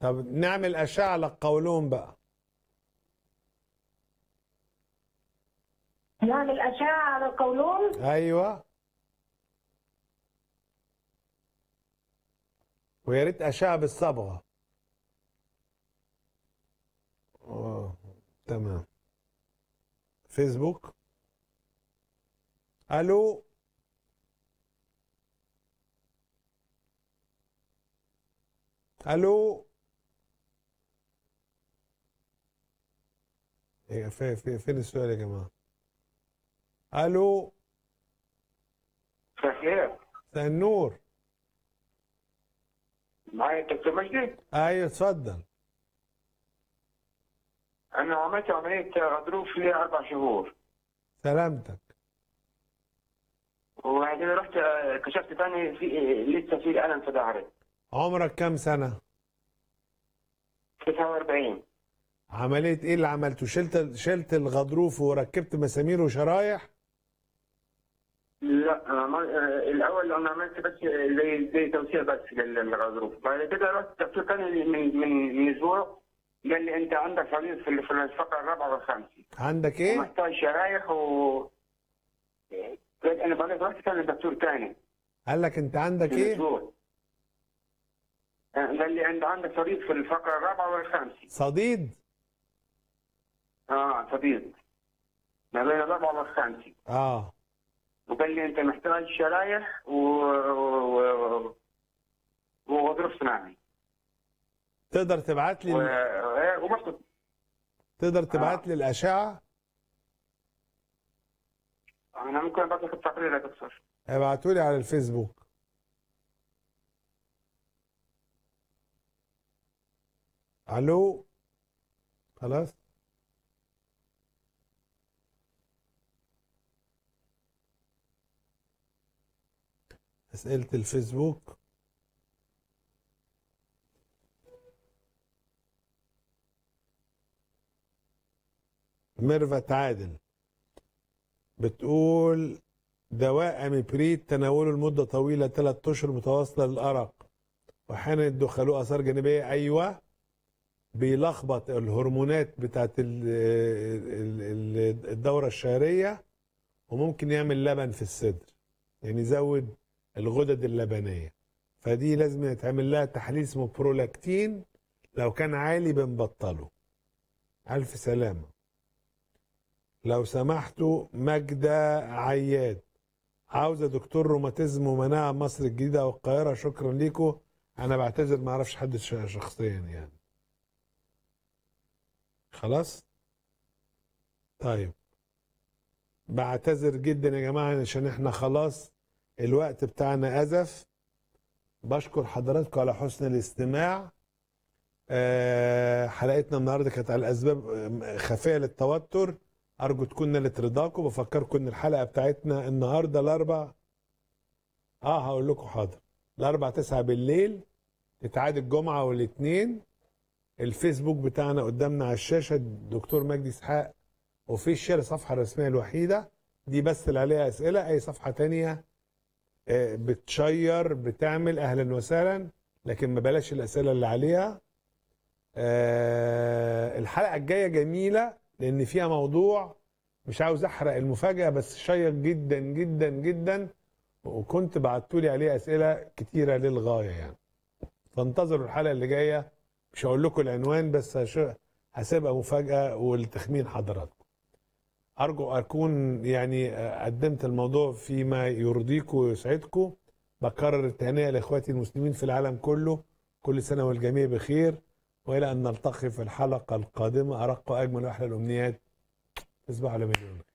طب نعمل أشعة للقولون بقى نعمل أشعة على القولون أيوه ويا ريت أشعة بالصبغة اه تمام فيسبوك الو الو إيه في في فين السؤال يا جماعه الو خير مساء النور معايا الدكتور مجدي ايوه اتفضل انا عملت عمليه غضروف لي اربع شهور سلامتك وبعدين رحت كشفت تاني في لسه في الم في ظهري عمرك كام سنه 49 عمليه ايه اللي عملته شلت شلت الغضروف وركبت مسامير وشرايح لا عمل- الاول انا عملت بس زي زي توسيع بس للغضروف بعد كده رحت دكتور تاني من من من اسبوع قال لي انت عندك مريض في في الفقره الرابعه والخامسه عندك ايه ومحتاج شرايح و قال انا بعدين رحت تاني لدكتور تاني قال لك انت عندك في ايه الاسبوع قال لي انت عندك صديق في الفقره الرابعه والخامسه صديد اه صديق ما بين الرابعه والخامسه اه وقال لي انت محتاج شرايح و و- وغضروف صناعي تقدر تبعت و... لي ومسكت تقدر تبعت لي الاشعه انا ممكن ابعت لك التقرير يا دكتور ابعتوا لي على الفيسبوك الو خلاص اسئله الفيسبوك ميرفت عادل بتقول دواء اميبريد تناوله لمده طويله ثلاث اشهر متواصله للارق واحيانا يدخل له اثار جانبيه ايوه بيلخبط الهرمونات بتاعت ال- ال- ال- الدوره الشهريه وممكن يعمل لبن في الصدر يعني يزود الغدد اللبنيه فدي لازم يتعمل لها تحليل اسمه برولاكتين لو كان عالي بنبطله الف سلامه لو سمحتوا ماجدة عياد عاوزة دكتور روماتيزم ومناعة مصر الجديدة والقاهرة شكرا ليكم أنا بعتذر ما أعرفش حد ش- شخصيا يعني خلاص طيب بعتذر جدا يا جماعة عشان احنا خلاص الوقت بتاعنا أزف بشكر حضراتكم على حسن الاستماع آه، حلقتنا النهارده كانت على الاسباب آه، خفيه للتوتر ارجو تكون نالت رضاكم بفكركم ان الحلقه بتاعتنا النهارده الاربع اه هقول لكم حاضر الاربع تسعة بالليل تتعاد الجمعه والاثنين الفيسبوك بتاعنا قدامنا على الشاشه الدكتور مجدي اسحاق اوفيشال الصفحه الرسميه الوحيده دي بس اللي عليها اسئله اي صفحه تانية آه، بتشير بتعمل اهلا وسهلا لكن ما بلاش الاسئله اللي عليها آه، الحلقه الجايه جميله لان فيها موضوع مش عاوز احرق المفاجاه بس شيق جدا جدا جدا وكنت بعتولي عليه اسئله كتيره للغايه يعني فانتظروا الحلقه اللي جايه مش هقول لكم العنوان بس هش- هسيبها مفاجاه والتخمين حضراتكم ارجو اكون يعني قدمت الموضوع فيما يرضيكم ويسعدكم بكرر التهنئه لاخواتي المسلمين في العالم كله كل سنه والجميع بخير والى ان نلتقي في الحلقه القادمه ارق واجمل واحلى الامنيات تصبحوا على مليون